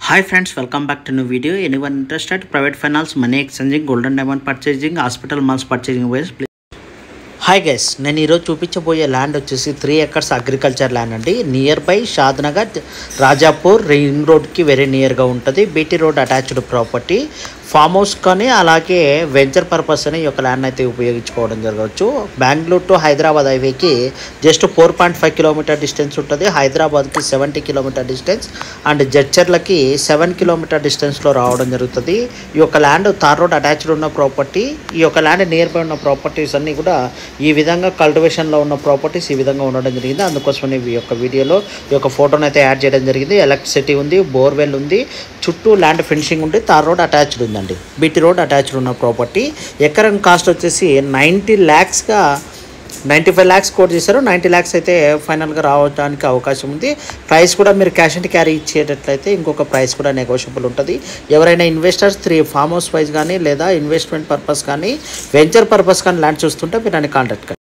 hi friends welcome back to new video anyone interested private finance money exchanging golden diamond purchasing hospital malls purchasing wise hi guys నేను ఈరోజు చూపించబోయే land వచ్చేసి three acres agriculture land అండి near by Shadnagar Rajapur ring రోడ్కి very నియర్గా ఉంటుంది BT road attached property farm house కానీ అలాగే వెంచర్ పర్పస్ అని ఈ యొక్క ల్యాండ్ అయితే ఉపయోగించుకోవడం జరగవచ్చు బెంగళూరు టు హైదరాబాద్ హైవేకి just four point five kilometre distance ఉంటుంది హైదరాబాద్కి సెవెంటీ కిలోమీటర్ డిస్టెన్స్ అండ్ జడ్చర్లకి సెవెన్ కిలోమీటర్ డిస్టెన్స్లో రావడం జరుగుతుంది ఈ యొక్క ల్యాండ్ తార్ రోడ్ అటాచ్డ్ ఉన్న ప్రాపర్టీ ఈ యొక్క ల్యాండ్ నియర్ బై ఉన్న ప్రాపర్టీస్ అన్నీ కూడా ఈ విధంగా కల్టివేషన్లో ఉన్న ప్రాపర్టీస్ ఈ విధంగా ఉండడం జరిగింది అందుకోసమని ఈ యొక్క వీడియోలో ఈ యొక్క ఫోటోని అయితే యాడ్ చేయడం జరిగింది ఎలక్ట్రిసిటీ ఉంది బోర్వెల్ ఉంది చుట్టూ ల్యాండ్ ఫినిషింగ్ ఉంది తార్ రోడ్ అటాచ్డ్ ఉందండి బీటీ రోడ్ అటాచ్డ్ ఉన్న ప్రాపర్టీ ఎకరం కాస్ట్ వచ్చేసి నైంటీ ల్యాక్స్గా నైంటీ ఫైవ్ ల్యాక్స్ కోట్ చేశారు నైంటీ ల్యాక్స్ అయితే ఫైనల్గా రావడానికి అవకాశం ఉంది ప్రైస్ కూడా మీరు క్యాష్ అండ్ క్యారీ ఇచ్చేటట్లయితే ఇంకొక ప్రైస్ కూడా నెగోషియబుల్ ఉంటుంది ఎవరైనా investors three farm house wise కానీ లేదా ఇన్వెస్ట్మెంట్ పర్పస్ కానీ వెంచర్ పర్పస్ కానీ ల్యాండ్ చూస్తుంటే మీరు అని కాంటాక్ట్